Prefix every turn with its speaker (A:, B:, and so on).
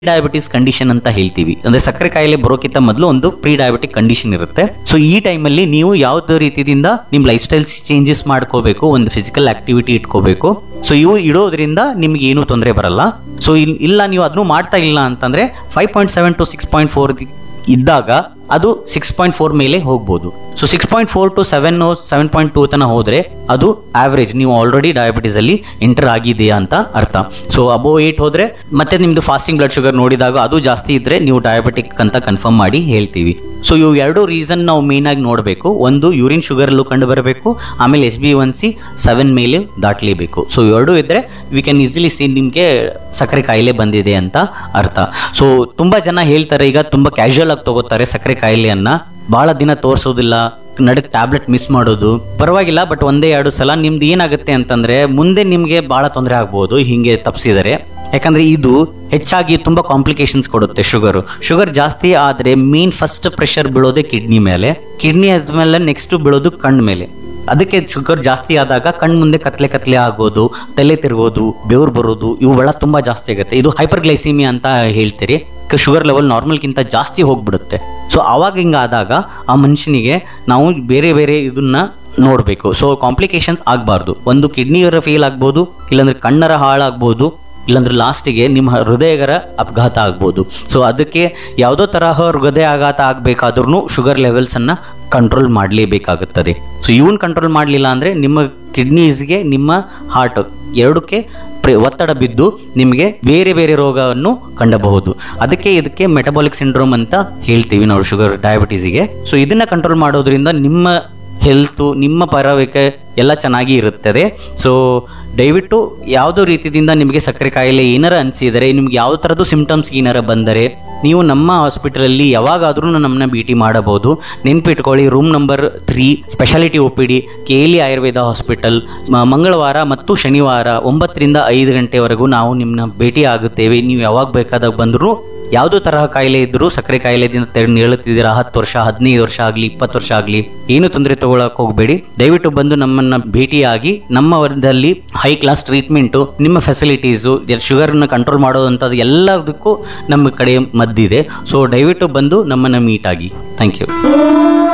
A: diabetes condition ಅಂತ ಹೇಳ್ತೀವಿ ಅಂದ್ರೆ ಸಕ್ಕರೆ ಕಾಯಿಲೆ ಬರೋಕ್ಕಿಂತ ಮೊದಲು ಒಂದು ಪ್ರೀ ಡಯಾಬಿಟಿಕ್ ಕಂಡೀಷನ್ ಇರುತ್ತೆ ಸೊ ಈ ಟೈಮಲ್ಲಿ ನೀವು ಯಾವ್ದು ರೀತಿಯಿಂದ ನಿಮ್ ಲೈಫ್ ಸ್ಟೈಲ್ ಚೇಂಜಸ್ ಮಾಡ್ಕೋಬೇಕು ಒಂದು ಫಿಸಿಕಲ್ ಆಕ್ಟಿವಿಟಿ ಇಟ್ಕೋಬೇಕು ಸೊ ಇವು ಇಡೋದ್ರಿಂದ ನಿಮ್ಗೆ ಏನೂ ತೊಂದರೆ ಬರಲ್ಲ ಸೊ ಇಲ್ಲ ನೀವು ಅದನ್ನು ಮಾಡ್ತಾ ಇಲ್ಲ ಅಂತಂದ್ರೆ five point seven to six point four ಇದ್ದಾಗ ಅದು ಸಿಕ್ಸ್ ಪಾಯಿಂಟ್ ಫೋರ್ ಮೇಲೆ ಹೋಗ್ಬೋದು so six point four to seven seven point two ತನಕ ಹೋದ್ರೆ ಅದು ಆವರೇಜ್ ನೀವು ಆಲ್ರೆಡಿ ಡಯಾಬಿಟಿಸ್ ಅಲ್ಲಿ ಎಂಟರ್ ಆಗಿದೆಯಾ ಅಂತ ಅರ್ಥ ಸೊ ಅಬೋ ಏಟ್ ಹೋದ್ರೆ ಮತ್ತೆ ನಿಮ್ದು ಫಾಸ್ಟಿಂಗ್ ಬ್ಲಡ್ ಶುಗರ್ ನೋಡಿದಾಗ ಅದು ಜಾಸ್ತಿ ಇದ್ರೆ ನೀವು ಡಯಾಬಿಟಿಕ್ ಅಂತ ಕನ್ಫರ್ಮ್ ಮಾಡಿ ಹೇಳ್ತೀವಿ ಸೊ ಇವು ಎರಡು ರೀಸನ್ ನಾವು ಮೇನ್ ಆಗಿ ನೋಡಬೇಕು ಒಂದು ಯೂರಿನ್ ಶುಗರ್ ಅಲ್ಲೂ ಕಂಡು ಬರಬೇಕು ಆಮೇಲೆ S B one C seven ಮೇಲೆ ದಾಟಲೇಬೇಕು ಸೊ ಇವೆರಡು ಇದ್ರೆ ವಿ ಕ್ಯಾನ್ ಈಸಿಲಿ ಸಿ ನಿಮಗೆ ಸಕ್ಕರೆ ಕಾಯಿಲೆ ಬಂದಿದೆ ಅಂತ ಅರ್ಥ ಸೊ ತುಂಬಾ ಜನ ಹೇಳ್ತಾರೆ ಈಗ ತುಂಬಾ ಕ್ಯಾಶುಯಲ್ ಆಗಿ ತಗೋತಾರೆ ಸಕ್ಕರೆ ಕಾಯಿಲೆಯನ್ನ ಬಹಳ ದಿನ ತೋರಿಸೋದಿಲ್ಲ ನಡಕ್ ಟ್ಯಾಬ್ಲೆಟ್ ಮಿಸ್ ಮಾಡೋದು ಪರವಾಗಿಲ್ಲ ಬಟ್ ಒಂದೇ ಎರಡು ಸಲ ನಿಮ್ದು ಏನಾಗುತ್ತೆ ಅಂತಂದ್ರೆ ಮುಂದೆ ನಿಮ್ಗೆ ಬಹಳ ತೊಂದರೆ ಆಗ್ಬೋದು ಹಿಂಗೆ ತಪ್ಪಿಸಿದರೆ ಯಾಕಂದ್ರೆ ಇದು ಹೆಚ್ಚಾಗಿ ತುಂಬಾ ಕಾಂಪ್ಲಿಕೇಶನ್ಸ್ ಕೊಡುತ್ತೆ ಶುಗರ್ ಶುಗರ್ ಜಾಸ್ತಿ ಆದ್ರೆ ಮೇನ್ ಫಸ್ಟ್ ಪ್ರೆಷರ್ ಬೀಳೋದೇ ಕಿಡ್ನಿ ಮೇಲೆ ಕಿಡ್ನಿ ಆದ್ಮೇಲೆ ನೆಕ್ಸ್ಟ್ ಬೀಳೋದು ಕಣ್ಣು ಮೇಲೆ ಅದಕ್ಕೆ ಶುಗರ್ ಜಾಸ್ತಿ ಆದಾಗ ಕಣ್ ಮುಂದೆ ಕತ್ಲೆ ಕತ್ಲೆ ಆಗೋದು ತಲೆ ತಿರುಗೋದು ಬೆವರು ಬರೋದು ಇವುಗಳ ತುಂಬಾ ಜಾಸ್ತಿ ಆಗುತ್ತೆ ಇದು ಹೈಪರ್ ಗ್ಲೈಸಿಮಿಯಾ ಅಂತ ಹೇಳ್ತೀರಿ ಶುಗರ್ ಲೆವೆಲ್ ನಾರ್ಮಲ್ಗಿಂತ ಜಾಸ್ತಿ ಹೋಗ್ಬಿಡುತ್ತೆ ಸೊ ಅವಾಗ ಹಿಂಗಾದಾಗ ಆ ಮನುಷ್ಯನಿಗೆ ನಾವು ಬೇರೆ ಬೇರೆ ಇದನ್ನ ನೋಡಬೇಕು ಸೊ ಕಾಂಪ್ಲಿಕೇಶನ್ಸ್ ಆಗಬಾರ್ದು ಒಂದು ಕಿಡ್ನಿಯರ ಫೇಲ್ ಆಗ್ಬೋದು ಇಲ್ಲಾಂದ್ರೆ ಕಣ್ಣರ ಹಾಳಾಗ್ಬೋದು ಇಲ್ಲಾಂದ್ರೆ ಲಾಸ್ಟಿಗೆ ನಿಮ್ಮ ಹೃದಯಗರ ಅಪಘಾತ ಆಗ್ಬೋದು ಸೊ ಅದಕ್ಕೆ ಯಾವುದೋ ತರಹ ಹೃದಯ ಆಘಾತ ಆಗಬೇಕಾದ್ರೂ ಶುಗರ್ ಲೆವೆಲ್ಸನ್ನು ಕಂಟ್ರೋಲ್ ಮಾಡಲೇಬೇಕಾಗುತ್ತದೆ ಸೊ ಇವನ್ ಕಂಟ್ರೋಲ್ ಮಾಡಲಿಲ್ಲ ಅಂದರೆ ನಿಮ್ಮ ಕಿಡ್ನೀಸ್ಗೆ ನಿಮ್ಮ ಹಾರ್ಟ್ ಎರಡಕ್ಕೆ ಪ್ರೆ ಒತ್ತಡ ಬಿದ್ದು ನಿಮಗೆ ಬೇರೆ ಬೇರೆ ರೋಗವನ್ನು ಕಂಡಬಹುದು ಅದಕ್ಕೆ ಇದಕ್ಕೆ ಮೆಟಬಾಲಿಕ್ ಸಿಂಡ್ರೋಮ್ ಅಂತ ಹೇಳ್ತೀವಿ ನಾವು ಶುಗರ್ ಡಯಾಬಿಟೀಸಿಗೆ ಸೊ ಇದನ್ನ ಕಂಟ್ರೋಲ್ ಮಾಡೋದ್ರಿಂದ ನಿಮ್ಮ ಹೆಲ್ತು ನಿಮ್ಮ ಪರವಿಕೆ ಎಲ್ಲ ಚೆನ್ನಾಗಿ ಇರುತ್ತದೆ ಸೊ ದಯವಿಟ್ಟು ಯಾವುದೋ ರೀತಿಯಿಂದ ನಿಮಗೆ ಸಕ್ಕರೆ ಕಾಯಿಲೆ ಏನಾರ ಅನಿಸಿದರೆ ನಿಮ್ಗೆ ಯಾವ ಥರದ್ದು ಸಿಂಪ್ಟಮ್ಸ್ ಏನಾರ ಬಂದರೆ ನೀವು ನಮ್ಮ ಹಾಸ್ಪಿಟಲಲ್ಲಿ ಯಾವಾಗಾದ್ರೂ ನಮ್ಮನ್ನ ಭೇಟಿ ಮಾಡಬಹುದು ನೆನ್ಪಿಟ್ಕೊಳ್ಳಿ room number three speciality O P D K L E Ayurveda hospital ಮ- ಮಂಗಳವಾರ ಮತ್ತು ಶನಿವಾರ ಒಂಬತ್ತರಿಂದ ಐದು ಗಂಟೆವರೆಗೂ ನಾವು ನಿಮ್ಮನ್ನ ಭೇಟಿ ಆಗುತ್ತೇವೆ ನೀವು ಯಾವಾಗ ಬೇಕಾದಾಗ ಬಂದರೂ ಯಾವುದೋ ತರಹ ಕಾಯಿಲೆ ಇದ್ರೂ ಸಕ್ಕರೆ ಕಾಯಿಲೆದಿಂದ ತೆರಳು ಹೇಳುತ್ತಿದ್ದೀರಾ ಹತ್ತು ವರ್ಷ ಹದಿನೈದು ವರ್ಷ ಆಗಲಿ ಇಪ್ಪತ್ತು ವರ್ಷ ಆಗಲಿ ಏನು ತೊಂದರೆ ತಗೊಳಕ್ ಹೋಗಬೇಡಿ ದಯವಿಟ್ಟು ಬಂದು ನಮ್ಮನ್ನ ಭೇಟಿಯಾಗಿ ನಮ್ಮ ವರ್ಗದಲ್ಲಿ ಹೈ ಕ್ಲಾಸ್ ಟ್ರೀಟ್ಮೆಂಟು ನಿಮ್ಮ ಫೆಸಿಲಿಟೀಸು ಶುಗರ್ನ ಕಂಟ್ರೋಲ್ ಮಾಡೋದಂಥದ್ದು ಎಲ್ಲದಕ್ಕೂ ನಮ್ಮ ಕಡೆ ಮದ್ದಿದೆ ಸೊ ದಯವಿಟ್ಟು ಬಂದು ನಮ್ಮನ್ನ ಮೀಟ್ ಆಗಿ ಥ್ಯಾಂಕ್ ಯು